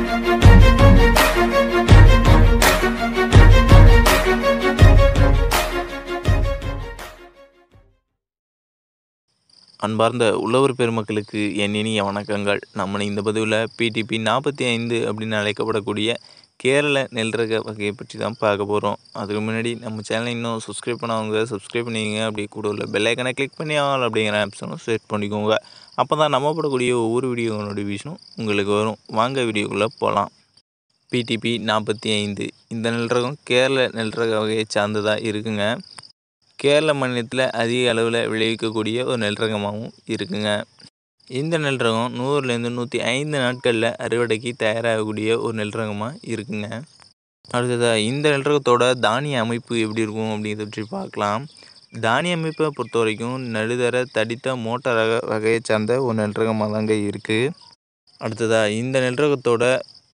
அன்பார்ந்த உழவர் பெருமக்களுக்கு என் இனிய வணக்கங்கள் நம்ம இந்த பதிவில் பிடிபி நாற்பத்தி ஐந்து அப்படின்னு அழைக்கப்படக்கூடிய கேரள நெல் ரக வகையை பற்றி தான் பார்க்க போகிறோம் அதுக்கு முன்னாடி நம்ம சேனலை இன்னும் சப்ஸ்கிரைப் பண்ணவங்க சப்ஸ்கிரைப் பண்ணிக்கங்க அப்படி கூட உள்ள பெல்லைக்கனை கிளிக் பண்ணி ஆல் அப்படிங்கிற ஆப்ஷனும் செட் பண்ணிக்கோங்க அப்போ தான் நம்ம போடக்கூடிய ஒவ்வொரு வீடியோ நோட்டிஃபிகேஷனும் உங்களுக்கு வரும் வாங்க வீடியோக்குள்ளே போகலாம் பிடிபி நாற்பத்தி ஐந்து இந்த நெல் ரகம் கேரள நெல் ரக வகையை சார்ந்ததாக இருக்குங்க கேரள மாநிலத்தில் அதிக அளவில் விளைவிக்கக்கூடிய ஒரு நெல் ரகமாகவும் இருக்குங்க இந்த நெல் ரகம் நூறுலேருந்து நூற்றி ஐந்து நாட்களில் அறுவடைக்கு தயாராகக்கூடிய ஒரு நெல் ரகமாக இருக்குங்க அடுத்ததாக இந்த நெல் ரகத்தோட தானிய அமைப்பு எப்படி இருக்கும் அப்படிங்கிறத பற்றி பார்க்கலாம் தானிய அமைப்பை பொறுத்த வரைக்கும் நடுதர தடித்த மோட்டார் ரக வகையை சார்ந்த ஒரு நெல் ரகமாக தாங்க இருக்குது அடுத்ததாக இந்த நெல் ரகத்தோட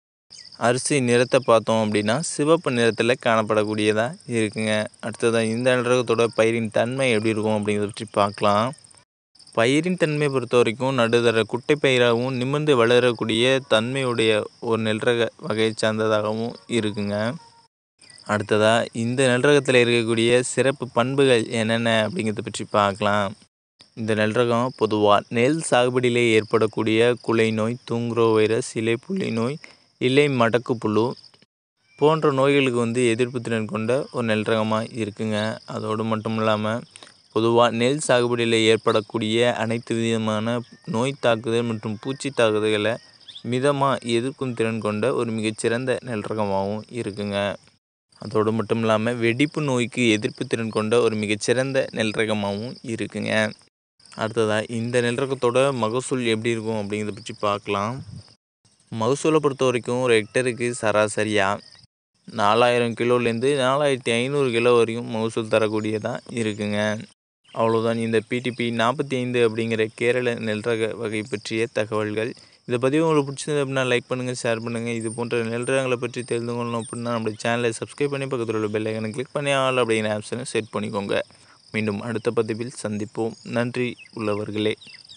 அரிசி நிறத்தை பார்த்தோம் அப்படின்னா சிவப்பு நிறத்தில் காணப்படக்கூடியதாக இருக்குங்க அடுத்ததாக இந்த நிறத்தோட பயிரின் தன்மை எப்படி இருக்கும் அப்படிங்கிறத பற்றி பார்க்கலாம் பயிரின் தன்மையை பொறுத்த வரைக்கும் நடுதர குட்டை பயிராகவும் நிமிர்ந்து வளரக்கூடிய தன்மையுடைய ஒரு நெல்ரக வகையை சார்ந்ததாகவும் இருக்குங்க அடுத்ததாக இந்த நெல்ரகத்தில் இருக்கக்கூடிய சிறப்பு பண்புகள் என்னென்ன அப்படிங்கிறத பற்றி பார்க்கலாம் இந்த நெல்ரகம் பொதுவாக நெல் சாகுபடியிலே ஏற்படக்கூடிய குலை நோய் தூங்குரோ வைரஸ் இலை புள்ளி நோய் இலை மடக்கு புழு போன்ற நோய்களுக்கு வந்து எதிர்ப்பு திறன் கொண்ட ஒரு நெல் ரகமாக இருக்குங்க அதோடு மட்டும் இல்லாமல் பொதுவாக நெல் சாகுபடியில் ஏற்படக்கூடிய அனைத்து விதமான நோய் தாக்குதல் மற்றும் பூச்சி தாக்குதல்களை மிதமாக எதிர்க்கும் திறன் கொண்ட ஒரு மிகச்சிறந்த நெல் ரகமாகவும் இருக்குங்க அதோடு மட்டும் இல்லாமல் வெடிப்பு நோய்க்கு எதிர்ப்பு திறன் கொண்ட ஒரு மிகச்சிறந்த நெல் ரகமாகவும் இருக்குங்க அடுத்ததாக இந்த நெல் ரகத்தோட மகசூல் எப்படி இருக்கும் அப்படிங்கிறத பற்றி பார்க்கலாம் மகசூலை பொறுத்த வரைக்கும் ஒரு ஹெக்டருக்கு சராசரியாக நாலாயிரம் கிலோலேருந்து நாலாயிரத்தி ஐநூறு கிலோ வரைக்கும் மகசூல் தரக்கூடியதாக இருக்குங்க அவ்வளோதான் இந்த பிடிபி நாற்பத்தி ஐந்து அப்படிங்கிற கேரள நெல் ரக வகை பற்றிய தகவல்கள் இதை பற்றி உங்களுக்கு பிடிச்சது அப்படின்னா லைக் பண்ணுங்கள் ஷேர் பண்ணுங்கள் இது போன்ற நெல் ரகங்களை பற்றி தெரிந்து கொள்ளணும் அப்படின்னா நம்மளுடைய சேனலை சப்ஸ்கிரைப் பண்ணி பக்கத்தில் உள்ள பெல்லைக்கனை கிளிக் பண்ணி ஆல் அப்படிங்கிற ஆப்ஷனை செட் பண்ணிக்கோங்க மீண்டும் அடுத்த பதிவில் சந்திப்போம் நன்றி உள்ளவர்களே